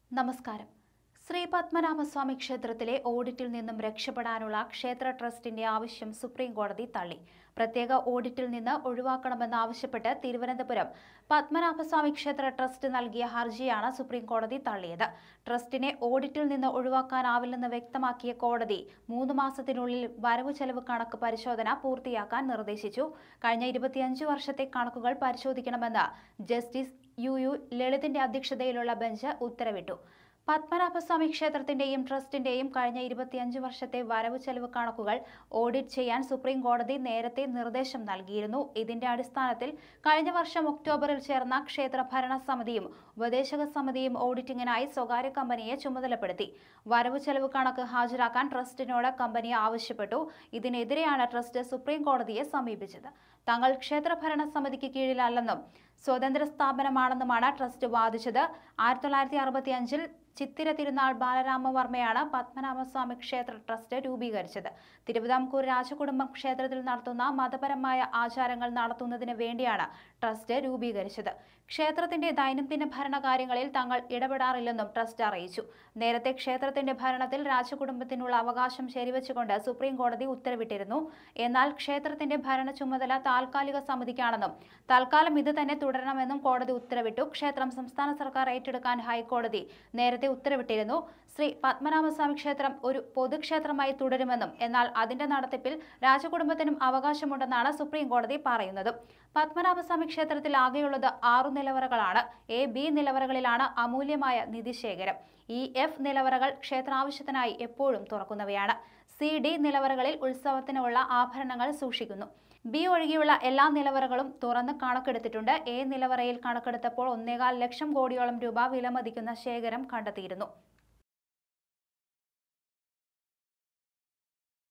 നമസ്കാരം ശ്രീ പത്മനാഭസ്വാമി ക്ഷേത്രത്തിലെ ഓഡിറ്റിൽ നിന്നും രക്ഷപ്പെടാനുള്ള ക്ഷേത്ര ട്രസ്റ്റിന്റെ ആവശ്യം സുപ്രീം കോടതി തള്ളി പ്രത്യേക ഓഡിറ്റിൽ നിന്ന് ഒഴിവാക്കണമെന്നാവശ്യപ്പെട്ട് തിരുവനന്തപുരം പത്മനാഭസ്വാമി ക്ഷേത്ര ട്രസ്റ്റ് നൽകിയ ഹർജിയാണ് സുപ്രീം കോടതി തള്ളിയത് ട്രസ്റ്റിനെ ഓഡിറ്റിൽ നിന്ന് ഒഴിവാക്കാനാവില്ലെന്ന് വ്യക്തമാക്കിയ കോടതി മൂന്ന് മാസത്തിനുള്ളിൽ വരവ് ചെലവ് കണക്ക് പരിശോധന പൂർത്തിയാക്കാൻ നിർദ്ദേശിച്ചു കഴിഞ്ഞ ഇരുപത്തിയഞ്ച് വർഷത്തെ കണക്കുകൾ പരിശോധിക്കണമെന്ന് ജസ്റ്റിസ് യു യു ലളിതിന്റെ അധ്യക്ഷതയിലുള്ള ബെഞ്ച് ഉത്തരവിട്ടു പത്മനാഭസ്വാമി ക്ഷേത്രത്തിന്റെയും ട്രസ്റ്റിന്റെയും കഴിഞ്ഞ ഇരുപത്തിയഞ്ച് വർഷത്തെ വരവ് ചെലവ് കണക്കുകൾ ഓഡിറ്റ് ചെയ്യാൻ സുപ്രീം കോടതി നേരത്തെ നിർദ്ദേശം നൽകിയിരുന്നു ഇതിന്റെ അടിസ്ഥാനത്തിൽ കഴിഞ്ഞ വർഷം ഒക്ടോബറിൽ ചേർന്ന ക്ഷേത്ര ഭരണസമിതിയും ഉപദേശക സമിതിയും ഓഡിറ്റിംഗിനായി സ്വകാര്യ കമ്പനിയെ ചുമതലപ്പെടുത്തി വരവ് ചെലവ് കണക്ക് ഹാജരാക്കാൻ ട്രസ്റ്റിനോട് കമ്പനി ആവശ്യപ്പെട്ടു ഇതിനെതിരെയാണ് ട്രസ്റ്റ് സുപ്രീം കോടതിയെ സമീപിച്ചത് തങ്ങൾ ക്ഷേത്ര ഭരണ സമിതിക്ക് കീഴിലല്ലെന്നും സ്വതന്ത്ര സ്ഥാപനമാണെന്നുമാണ് ട്രസ്റ്റ് വാദിച്ചത് ആയിരത്തി തൊള്ളായിരത്തി അറുപത്തി അഞ്ചിൽ ചിത്തിര തിരുനാൾ ബാലരാമവർമ്മയാണ് പത്മനാഭസ്വാമി ക്ഷേത്ര ട്രസ്റ്റ് രൂപീകരിച്ചത് തിരുവിതാംകൂർ രാജകുടുംബം ക്ഷേത്രത്തിൽ നടത്തുന്ന മതപരമായ ആചാരങ്ങൾ നടത്തുന്നതിന് വേണ്ടിയാണ് ട്രസ്റ്റ് രൂപീകരിച്ചത് ക്ഷേത്രത്തിന്റെ ദൈനംദിന ഭരണകാര്യങ്ങളിൽ തങ്ങൾ ഇടപെടാറില്ലെന്നും ട്രസ്റ്റ് അറിയിച്ചു നേരത്തെ ക്ഷേത്രത്തിന്റെ ഭരണത്തിൽ രാജകുടുംബത്തിനുള്ള അവകാശം ശരിവെച്ചുകൊണ്ട് സുപ്രീം കോടതി ഉത്തരവിട്ടിരുന്നു എന്നാൽ ക്ഷേത്രത്തിന്റെ ഭരണ ചുമതല താൽക്കാലിക സമിതിക്കാണെന്നും തൽക്കാലം ഇത് തന്നെ തുടരണമെന്നും കോടതി ഉത്തരവിട്ടു ക്ഷേത്രം സംസ്ഥാന സർക്കാർ ഏറ്റെടുക്കാൻ ഹൈക്കോടതി നേരത്തെ ഉത്തരവിട്ടിരുന്നു ശ്രീ പത്മനാഭസ്വാമി ക്ഷേത്രം ഒരു പൊതുക്ഷേത്രമായി തുടരുമെന്നും എന്നാൽ അതിന്റെ നടത്തിപ്പിൽ രാജകുടുംബത്തിനും അവകാശമുണ്ടെന്നാണ് സുപ്രീം കോടതി പറയുന്നത് പത്മനാഭസ്വാമി ക്ഷേത്രത്തിൽ ആകെയുള്ളത് ആറു നിലവറകളാണ് എ ബി നിലവറകളിലാണ് അമൂല്യമായ നിധിശേഖരം ഈ എഫ് നിലവറകൾ ക്ഷേത്രാവശ്യത്തിനായി എപ്പോഴും തുറക്കുന്നവയാണ് സി ഡി നിലവറകളിൽ ഉത്സവത്തിനുള്ള ആഭരണങ്ങൾ സൂക്ഷിക്കുന്നു ബി ഒഴികെയുള്ള എല്ലാ നിലവറകളും തുറന്ന് കണക്കെടുത്തിട്ടുണ്ട് എ നിലവറയിൽ കണക്കെടുത്തപ്പോൾ ഒന്നേകാൽ ലക്ഷം കോടിയോളം രൂപ വിലമതിക്കുന്ന ശേഖരം കണ്ടെത്തിയിരുന്നു